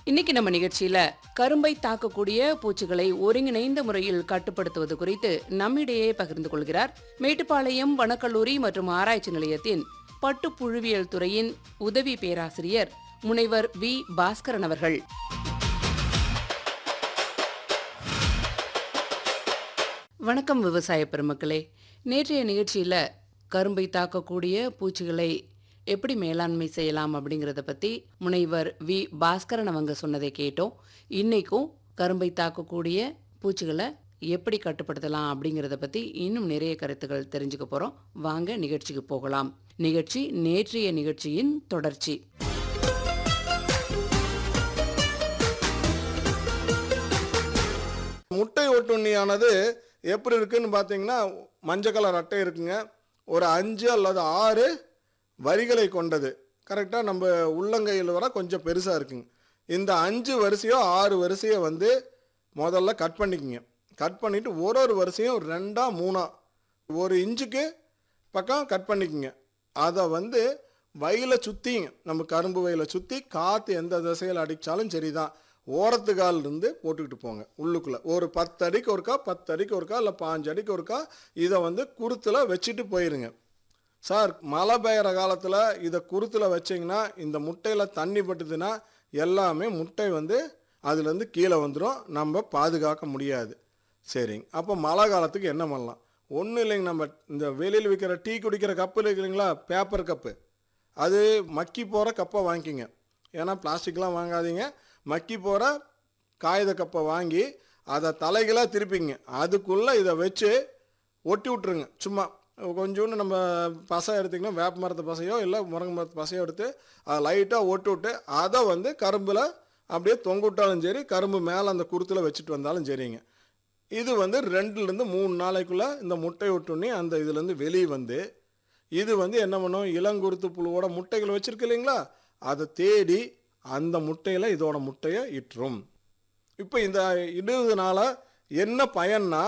இன்னைக்கு நம்ம நிகழ்ச்சியில கரும்பை தாக்கக்கூடிய பூச்சிகளை ஒருங்கிணைந்த முறையில் கட்டுப்படுத்துவது குறித்து நம்மிடையே பகிர்ந்து கொள்கிறார் மேட்டுப்பாளையம் வனக்கல்லூரி மற்றும் ஆராய்ச்சி நிலையத்தின் பட்டுப்புழுவியல் துறையின் உதவி பேராசிரியர் முனைவர் வி பாஸ்கரன் அவர்கள் வணக்கம் விவசாய பெருமக்களே நேற்றைய நிகழ்ச்சியில கரும்பை தாக்கக்கூடிய பூச்சிகளை எப்படி மேலாண்மை செய்யலாம் அப்படிங்கிறத பத்தி முனைவர் வி பாஸ்கரன் அவங்க சொன்னதை கேட்டோம் இன்னைக்கும் கரும்பை தாக்கக்கூடிய பூச்சிகளை எப்படி கட்டுப்படுத்தலாம் அப்படிங்கிறத பத்தி இன்னும் நிறைய கருத்துக்கள் தெரிஞ்சுக்க போறோம் வாங்க நிகழ்ச்சிக்கு போகலாம் நிகழ்ச்சி நேற்றைய நிகழ்ச்சியின் தொடர்ச்சி முட்டை ஒட்டுண்ணியானது எப்படி இருக்குன்னு பார்த்தீங்கன்னா மஞ்சள் கலர் அட்டை இருக்குங்க ஒரு அஞ்சு அல்லது ஆறு வரிகளை கொண்டது கரெக்டாக நம்ம உள்ளங்கையில் வர கொஞ்சம் பெருசாக இருக்குங்க இந்த அஞ்சு வரிசையோ ஆறு வரிசையை வந்து முதல்ல கட் பண்ணிக்கங்க கட் பண்ணிவிட்டு ஒரு ஒரு வரிசையும் ரெண்டாக மூணாக ஒரு இன்ச்சுக்கு பக்கம் கட் பண்ணிக்கங்க அதை வந்து வயல சுற்றிங்க நம்ம கரும்பு வயலை சுற்றி காற்று எந்த திசையில் அடித்தாலும் சரிதான் ஓரத்து கால் இருந்து போட்டுக்கிட்டு போங்க உள்ளுக்குள்ளே ஒரு பத்து அடிக்கு ஒருக்கா பத்து அடிக்கு ஒருக்கா இல்லை பாஞ்சு அடிக்கு ஒருக்கா இதை வந்து குருத்தில் வச்சுட்டு போயிருங்க சார் மழை பெய்கிற காலத்தில் இதை குருத்தில் வச்சிங்கன்னா இந்த முட்டையில் தண்ணி பட்டுதுன்னா எல்லாமே முட்டை வந்து அதுலேருந்து கீழே வந்துடும் நம்ம பாதுகாக்க முடியாது சரிங்க அப்போ மழை காலத்துக்கு என்ன பண்ணலாம் ஒன்றும் இல்லைங்க நம்ம இந்த வெளியில் விற்கிற டீ குடிக்கிற கப்பு இருக்கிறீங்களா பேப்பர் கப்பு அது மக்கி போகிற கப்பை வாங்கிக்கிங்க ஏன்னா பிளாஸ்டிக்லாம் வாங்காதீங்க மக்கி போகிற காகித கப்பை வாங்கி அதை தலைகளாக திருப்பிங்க அதுக்குள்ளே இதை வச்சு ஒட்டி விட்ருங்க சும்மா கொஞ்சோண்டு நம்ம பசை எடுத்திங்கன்னா வேப்ப மரத்து பசையோ இல்லை முருங்கை மரத்து பசையோ எடுத்து அதை லைட்டாக ஒட்டி விட்டு அதை வந்து கரும்பில் அப்படியே தொங்க விட்டாலும் சரி கரும்பு மேலே அந்த குருத்தில் வச்சுட்டு வந்தாலும் சரிங்க இது வந்து ரெண்டுலேருந்து மூணு நாளைக்குள்ளே இந்த முட்டை ஒட்டுண்ணி அந்த இதுலேருந்து வெளியே வந்து இது வந்து என்ன பண்ணும் இளங்குருத்து புழுவோட முட்டைகள் வச்சுருக்கு இல்லைங்களா அதை தேடி அந்த முட்டையில் இதோட முட்டையை இட்டுரும் இப்போ இந்த இடுவதனால என்ன பயன்னா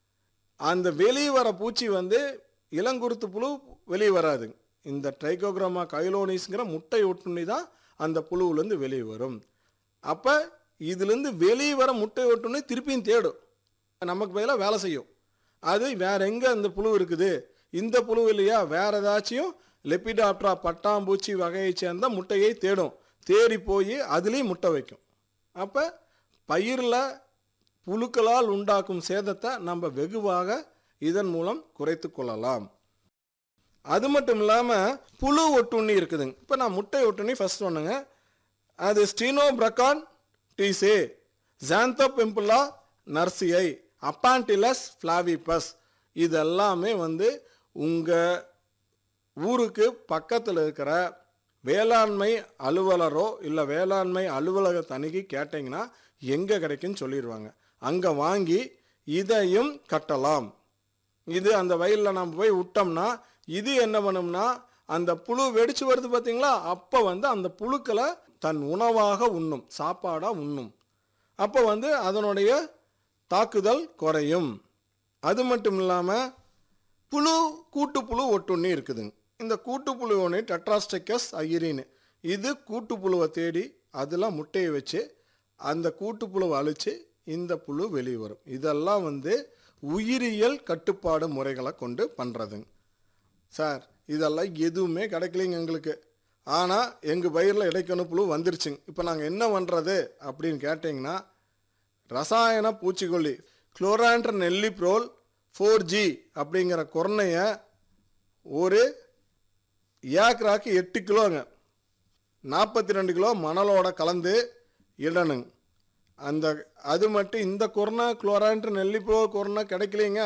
அந்த வெளியே வர பூச்சி வந்து இளங்குருத்து புழு வெளியே வராது இந்த ட்ரைகோகிராமா கைலோனிஸ்ங்கிற முட்டை ஒட்டுண்ணி தான் அந்த புழுவுலேருந்து வெளியே வரும் அப்போ இதுலேருந்து வெளியே வர முட்டை ஒட்டுண்ணி திருப்பியும் தேடும் நமக்கு பதிலாக வேலை செய்யும் அது வேற எங்கே அந்த புழு இருக்குது இந்த புழு இல்லையா வேற ஏதாச்சும் லெப்பிடாப்டரா பட்டாம்பூச்சி வகையை சேர்ந்த முட்டையை தேடும் தேடி போய் அதுலேயும் முட்டை வைக்கும் அப்போ பயிரில் புழுக்களால் உண்டாக்கும் சேதத்தை நம்ம வெகுவாக இதன் மூலம் குறைத்து கொள்ளலாம் அது மட்டும் இல்லாமல் புழு ஒட்டுண்ணி இருக்குதுங்க இப்போ நான் முட்டை ஒட்டுண்ணி ஃபர்ஸ்ட் சொன்னேங்க அது ஸ்டீனோபிரகான் டீசே ஜாந்தோபெம்புலா நர்சியை அப்பான்டிலஸ் ஃப்ளாவிபஸ் இதெல்லாமே வந்து உங்கள் ஊருக்கு பக்கத்தில் இருக்கிற வேளாண்மை அலுவலரோ இல்லை வேளாண்மை அலுவலக தணிக்கை கேட்டிங்கன்னா எங்கே கிடைக்குன்னு சொல்லிடுவாங்க அங்கே வாங்கி இதையும் கட்டலாம் இது அந்த வயலில் நம்ம போய் விட்டோம்னா இது என்ன பண்ணும்னா அந்த புழு வெடிச்சு வருது பார்த்தீங்களா அப்போ வந்து அந்த புழுக்களை தன் உணவாக உண்ணும் சாப்பாடாக உண்ணும் அப்போ வந்து அதனுடைய தாக்குதல் குறையும் அது மட்டும் இல்லாமல் புழு கூட்டுப்புழு ஒட்டுண்ணி இருக்குதுங்க இந்த கூட்டுப்புழு ஒன்று டெட்ராஸ்டெக்கஸ் ஐரின்னு இது கூட்டுப்புழுவை தேடி அதில் முட்டையை வச்சு அந்த கூட்டுப்புழுவை அழித்து இந்த புழு வெளியே வரும் இதெல்லாம் வந்து உயிரியல் கட்டுப்பாடு முறைகளை கொண்டு பண்ணுறதுங்க சார் இதெல்லாம் எதுவுமே கிடைக்கலைங்க எங்களுக்கு ஆனால் எங்கள் பயிரில் இடைக்கணு புழு வந்துருச்சுங்க இப்போ நாங்கள் என்ன பண்ணுறது அப்படின்னு கேட்டிங்கன்னா ரசாயன பூச்சிக்கொல்லி குளோரான்ட்ர நெல்லிப்ரோல் ஃபோர் ஜி அப்படிங்கிற கொர்னையை ஒரு ஏக்கராக்கு எட்டு கிலோங்க நாற்பத்தி ரெண்டு கிலோ மணலோட கலந்து இடணுங்க அந்த அது மட்டும் இந்த கொரோனா குளோரான்ட்ரு நெல்லிப்போ கொரோனா கிடைக்கலைங்க